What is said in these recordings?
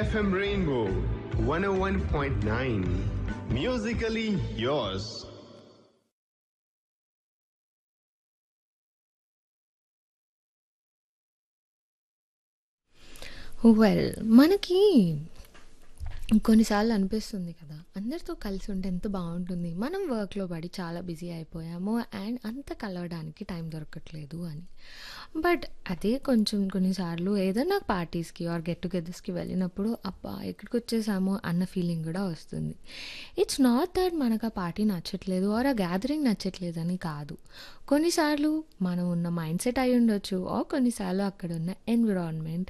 FM Rainbow 101.9. Musically yours. Well మనకి కొన్నిసార్లు అనిపిస్తుంది కదా అందరితో కలిసి ఉంటే ఎంత బాగుంటుంది మనం వర్క్లో పడి చాలా బిజీ అయిపోయాము అండ్ అంత కలవడానికి టైం దొరకట్లేదు అని బట్ అదే కొంచెం కొన్నిసార్లు ఏదైనా పార్టీస్కి ఆర్ గెట్ టుగెదర్స్కి వెళ్ళినప్పుడు అబ్బా ఎక్కడికి వచ్చేసాము అన్న ఫీలింగ్ కూడా వస్తుంది ఇట్స్ నాట్ దట్ మనకు ఆ పార్టీ నచ్చట్లేదు ఆర్ ఆ గ్యాదరింగ్ నచ్చట్లేదు అని కాదు కొన్నిసార్లు మనం ఉన్న మైండ్ సెట్ అయి ఉండొచ్చు ఆర్ కొన్నిసార్లు అక్కడ ఉన్న ఎన్విరాన్మెంట్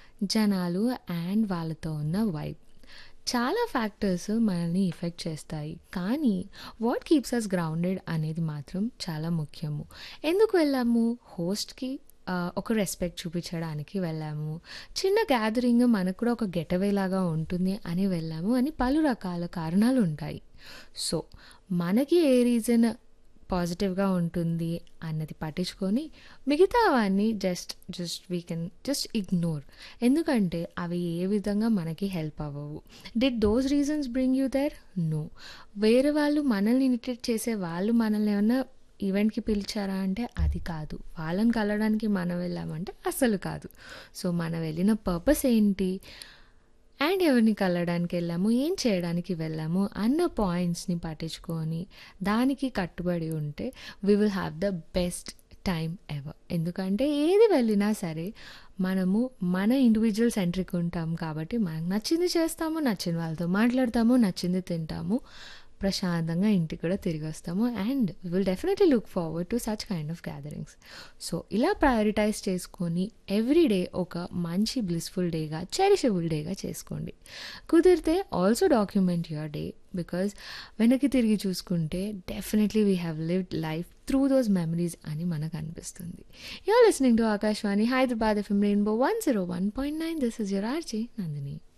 జనాలు అండ్ వాళ్ళతో ఉన్న వైబ్ చాలా ఫ్యాక్టర్స్ మనల్ని ఎఫెక్ట్ చేస్తాయి కానీ వాట్ కీప్స్ అస్ గ్రౌండెడ్ అనేది మాత్రం చాలా ముఖ్యము ఎందుకు వెళ్ళాము హోస్ట్కి ఒక రెస్పెక్ట్ చూపించడానికి వెళ్ళాము చిన్న గ్యాదరింగ్ మనకు కూడా ఒక గెటవే లాగా ఉంటుంది అని వెళ్ళాము అని పలు రకాల కారణాలు ఉంటాయి సో మనకి ఏ రీజన్ పాజిటివ్గా ఉంటుంది అన్నది పట్టించుకొని మిగతా అవన్నీ just just we can just ignore ఎందుకంటే అవి ఏ విధంగా మనకి హెల్ప్ అవ్వవు did those reasons bring you there no వేరే వాళ్ళు మనల్ని ఇనిటేట్ చేసే వాళ్ళు మనల్ని ఏమన్నా ఈవెంట్కి పిలిచారా అంటే అది కాదు వాళ్ళని కలవడానికి మనం వెళ్ళామంటే అసలు కాదు సో మనం వెళ్ళిన పర్పస్ ఏంటి అండ్ ఎవరిని కలవడానికి వెళ్ళాము ఏం చేయడానికి వెళ్ళాము అన్న పాయింట్స్ని పట్టించుకొని దానికి కట్టుబడి ఉంటే we will have the best time ever ఎందుకంటే ఏది వెళ్ళినా సరే మనము మన ఇండివిజువల్ సెంట్రిక్ ఉంటాం కాబట్టి మనకు నచ్చింది చేస్తాము నచ్చిన వాళ్ళతో మాట్లాడతాము నచ్చింది తింటాము ప్రశాంతంగా ఇంటికి కూడా తిరిగి వస్తాము and will definitely look forward to such kind of gatherings so ఇలా ప్రయారిటైజ్ చేసుకొని ఎవ్రీ డే ఒక మంచి బ్లిస్ఫుల్ డేగా చెరిషబుల్ డేగా చేసుకోండి కుదిరితే also document your day because వెనక్కి తిరిగి చూసుకుంటే definitely we have lived life through those memories అని మనకు అనిపిస్తుంది you're listening to Akashvani Hyderabad FM Rainbow one zero one point nine this is your RJ Nandini